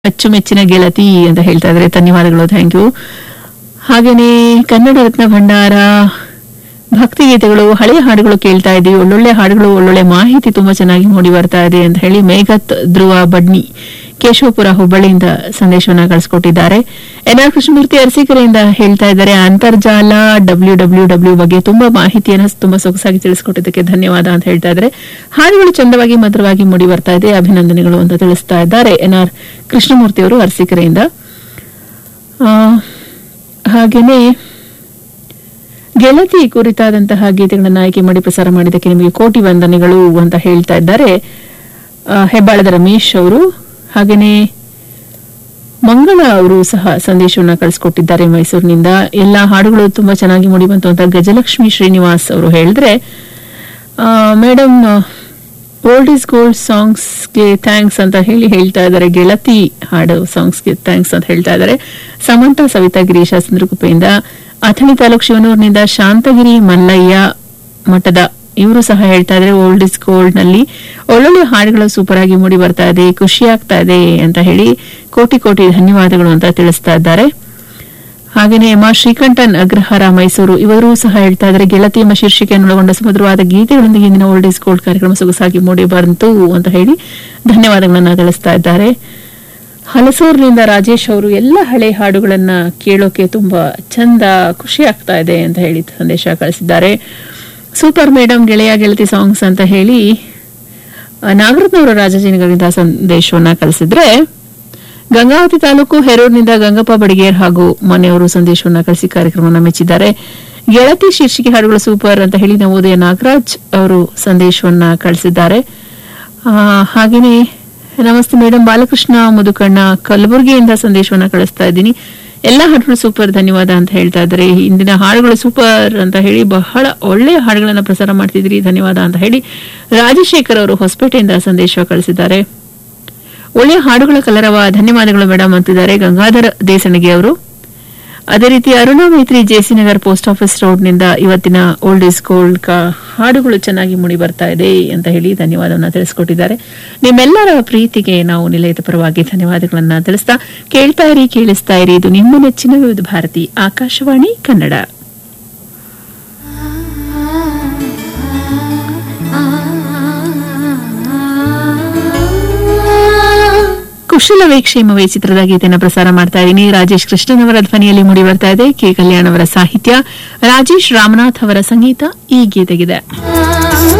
ಅಚ್ಚುಮೆಚ್ಚಿನ ಗೆಳತಿ ಅಂತ ಹೇಳ್ತಾ ಇದ್ದಾರೆ ಧನ್ಯವಾದಗಳು ಥ್ಯಾಂಕ್ ಯು ಹಾಗೇನೆ ಕನ್ನಡ ರತ್ನ ಭಂಡಾರ ಭಕ್ತಿಗೀತೆಗಳು ಹಳೆಯ ಹಾಡುಗಳು ಕೇಳ್ತಾ ಇದ್ದೀವಿ ಒಳ್ಳೊಳ್ಳೆ ಹಾಡುಗಳು ಒಳ್ಳೊಳ್ಳೆ ಮಾಹಿತಿ ತುಂಬಾ ಚೆನ್ನಾಗಿ ಮೂಡಿ ಬರ್ತಾ ಇದೆ ಅಂತ ಹೇಳಿ ಮೇಘತ್ ಧ್ರುವ ಬಡ್ನಿ ಕೇಶವಪುರ ಹುಬ್ಬಳ್ಳಿಯಿಂದ ಸಂದೇಶವನ್ನ ಕಳಿಸ್ಕೊಟ್ಟಿದ್ದಾರೆ ಎನ್ ಆರ್ ಕೃಷ್ಣಮೂರ್ತಿ ಅರಸೀಕೆರೆಯಿಂದ ಹೇಳ್ತಾ ಇದ್ದಾರೆ ಅಂತರ್ಜಾಲ ಡಬ್ಲ್ಯೂ ಡಬ್ಲ್ಯೂ ಡಬ್ಲ್ಯೂ ಬಗ್ಗೆ ತುಂಬಾ ಮಾಹಿತಿಯನ್ನು ತುಂಬಾ ಸೊಗಸಾಗಿ ತಿಳಿಸ್ಕೊಟ್ಟಿದ್ದಕ್ಕೆ ಧನ್ಯವಾದ ಅಂತ ಹೇಳ್ತಾ ಇದ್ದಾರೆ ಹಾಡುಗಳು ಚಂದವಾಗಿ ಮಧುರವಾಗಿ ಮೂಡಿ ಬರ್ತಾ ಇದೆ ಅಭಿನಂದನೆಗಳು ಅಂತ ತಿಳಿಸ್ತಾ ಇದ್ದಾರೆ ಎನ್ ಆರ್ ಕೃಷ್ಣಮೂರ್ತಿ ಅವರು ಅರಸೀಕೆರೆಯಿಂದ ಆ, ಹಾಗೇನೆ ಗೆಳತಿ ಕುರಿತಾದಂತಹ ಗೀತೆಗಳನ್ನು ಆಯ್ಕೆ ಮಾಡಿ ಪ್ರಸಾರ ಮಾಡಿದ್ದಕ್ಕೆ ನಿಮಗೆ ಕೋಟಿ ವಂದನೆಗಳು ಅಂತ ಹೇಳ್ತಾ ಇದ್ದಾರೆ ಆ, ಹೆಬ್ಬಾಳದ ರಮೇಶ್ ಅವರು ಹಾಗೇನೆ ಮಂಗಳ ಅವರು ಸಹ ಸಂದೇಶವನ್ನ ಕಳಿಸ್ಕೊಟ್ಟಿದ್ದಾರೆ ಮೈಸೂರಿನಿಂದ ಎಲ್ಲಾ ಹಾಡುಗಳು ತುಂಬಾ ಚೆನ್ನಾಗಿ ಮೂಡಿ ಬಂತು ಅಂತ ಗಜಲಕ್ಷ್ಮಿ ಶ್ರೀನಿವಾಸ್ ಅವರು ಹೇಳಿದ್ರೆ ಮೇಡಮ್ ಓಲ್ಡ್ ಇಸ್ ಗೋಲ್ಡ್ ಸಾಂಗ್ಸ್ಗೆ ಥ್ಯಾಂಕ್ಸ್ ಅಂತ ಹೇಳಿ ಹೇಳ್ತಾ ಇದ್ದಾರೆ ಗೆಳತಿ ಹಾಡು ಸಾಂಗ್ಸ್ಗೆ ಥ್ಯಾಂಕ್ಸ್ ಅಂತ ಹೇಳ್ತಾ ಇದ್ದಾರೆ ಸಮಂತ ಸವಿತಾ ಗಿರೀಶ ಚಂದ್ರಗುಪ್ಪೆಯಿಂದ ಅಥಣಿ ತಾಲೂಕು ಶಿವನೂರಿನಿಂದ ಶಾಂತಗಿರಿ ಮಲ್ಲಯ್ಯ ಮಠದ ಇವರು ಸಹ ಹೇಳ್ತಾ ಇದ್ದಾರೆ ಓಲ್ಡ್ ಇಸ್ ಗೋಲ್ಡ್ ನಲ್ಲಿ ಒಳ್ಳೊಳ್ಳೆ ಹಾಡುಗಳು ಸೂಪರ್ ಆಗಿ ಮೂಡಿ ಬರ್ತಾ ಇದೆ ಖುಷಿ ಆಗ್ತಾ ಇದೆ ಅಂತ ಹೇಳಿ ಕೋಟಿ ಕೋಟಿ ಧನ್ಯವಾದಗಳು ಅಂತ ತಿಳಿಸ್ತಾ ಇದ್ದಾರೆ ಹಾಗೇನೆ ಎಂ ಆರ್ ಶ್ರೀಕಂಠನ್ ಅಗ್ರಹಾರ ಮೈಸೂರು ಇವರು ಸಹ ಹೇಳ್ತಾ ಇದ್ದಾರೆ ಗೆಳತಿ ಎಂಬ ಶೀರ್ಷಿಕೆಯನ್ನು ಒಳಗೊಂಡ ಸುಮಧುರವಾದ ಗೀತೆಗಳೊಂದಿಗೆ ಇಂದಿನ ಓಲ್ಡ್ ಇಸ್ ಗೋಲ್ಡ್ ಕಾರ್ಯಕ್ರಮ ಸೊಗಸಾಗಿ ಮೂಡಿ ಬಂತು ಅಂತ ಹೇಳಿ ಧನ್ಯವಾದಗಳನ್ನ ತಿಳಿಸ್ತಾ ಇದ್ದಾರೆ ಹಲಸೂರಿನಿಂದ ರಾಜೇಶ್ ಅವರು ಎಲ್ಲ ಹಳೆ ಹಾಡುಗಳನ್ನ ಕೇಳೋಕೆ ತುಂಬಾ ಚಂದ ಖುಷಿ ಆಗ್ತಾ ಇದೆ ಅಂತ ಹೇಳಿ ಸಂದೇಶ ಕಳಿಸಿದ್ದಾರೆ ಸೂಪರ್ ಮೇಡಮ್ ಗೆಳೆಯ ಗೆಳತಿ ಸಾಂಗ್ಸ್ ಅಂತ ಹೇಳಿ ಆ, ನಾಗರತ್ನವರು ರಾಜಾಜಿನಗರದಿಂದ ಸಂದೇಶವನ್ನ ಕಳಿಸಿದ್ರೆ ಗಂಗಾವತಿ ತಾಲೂಕು ಹೆರೂರಿನಿಂದ ಗಂಗಪ್ಪ ಬಡಿಗೇರ್ ಹಾಗೂ ಮನೆಯವರು ಸಂದೇಶವನ್ನ ಕಳಿಸಿ ಕಾರ್ಯಕ್ರಮವನ್ನು ಮೆಚ್ಚಿದ್ದಾರೆ ಗೆಳತಿ ಶೀರ್ಷಿಕೆ ಹಾಡುಗಳು ಸೂಪರ್ ಅಂತ ಹೇಳಿ ನವೋದಯ ನಾಗರಾಜ್ ಅವರು ಸಂದೇಶವನ್ನ ಕಳಿಸಿದ್ದಾರೆ ಆ, ಹಾಗೇನೆ ನಮಸ್ತೆ ಮೇಡಮ್ ಬಾಲಕೃಷ್ಣ ಮುದುಕಣ್ಣ ಕಲಬುರಗಿಯಿಂದ ಸಂದೇಶವನ್ನ ಕಳಿಸ್ತಾ ಇದ್ದೀನಿ ಎಲ್ಲ ಹಾಡುಗಳು ಸೂಪರ್ ಧನ್ಯವಾದ ಅಂತ ಹೇಳ್ತಾ ಇದ್ದಾರೆ ಇಂದಿನ ಹಾಡುಗಳು ಸೂಪರ್ ಅಂತ ಹೇಳಿ ಬಹಳ ಒಳ್ಳೆಯ ಹಾಡುಗಳನ್ನ ಪ್ರಸಾರ ಮಾಡ್ತಿದ್ರಿ ಧನ್ಯವಾದ ಅಂತ ಹೇಳಿ ರಾಜಶೇಖರ್ ಅವರು ಹೊಸಪೇಟೆಯಿಂದ ಸಂದೇಶ ಕಳಿಸಿದ್ದಾರೆ ಒಳ್ಳೆಯ ಹಾಡುಗಳ ಕಲರವ ಧನ್ಯವಾದಗಳು ಮೇಡಮ್ ಅಂತಿದ್ದಾರೆ ಗಂಗಾಧರ ದೇಸಣಿಗೆ ಅವರು ಅದೇ ರೀತಿ Aruna Maitri JC Nagar post office ರೋಡ್ನಿಂದ ಇವತ್ತಿನ ಓಲ್ಡ್ ಇಸ್ ಗೋಲ್ಡ್ ಕ ಹಾಡುಗಳು ಚೆನ್ನಾಗಿ ಮೂಡಿ ಬರ್ತಾ ಇದೆ ಅಂತ ಹೇಳಿ ಧನ್ಯವಾದವನ್ನ ತಿಳಿಸ್ಕೊಟ್ಟಿದ್ದಾರೆ ನಿಮ್ಮೆಲ್ಲರ ಪ್ರೀತಿಗೆ ನಾವು ನಿಲಯದ ಪರವಾಗಿ ಧನ್ಯವಾದಗಳನ್ನ ತಿಳಿಸ್ತಾ ಕೇಳ್ತಾ ಇರಿ ಕೇಳಿಸ್ತಾ ಇರಿ ಇದು ನಿಮ್ಮ ನೆಚ್ಚಿನ ವಿವಿಧ ಭಾರತಿ ಆಕಾಶವಾಣಿ ಕನ್ನಡ ಕುಶಲವೇ ಕ್ಷೇಮವೇ ಚಿತ್ರದ ಗೀತೆಯನ್ನು ಪ್ರಸಾರ ಮಾಡ್ತಾ ಇದ್ದೀನಿ ರಾಜೇಶ್ ಕೃಷ್ಣನ್ ಅವರ ಧ್ವನಿಯಲ್ಲಿ ಮೂಡಿ ಬರ್ತಾ ಇದೆ ಕೆ ಕಲ್ಯಾಣ್ ಅವರ ಸಾಹಿತ್ಯ ರಾಜೇಶ್ ರಾಮನಾಥ್ ಅವರ ಸಂಗೀತ ಈ ಗೀತೆಗಿದೆ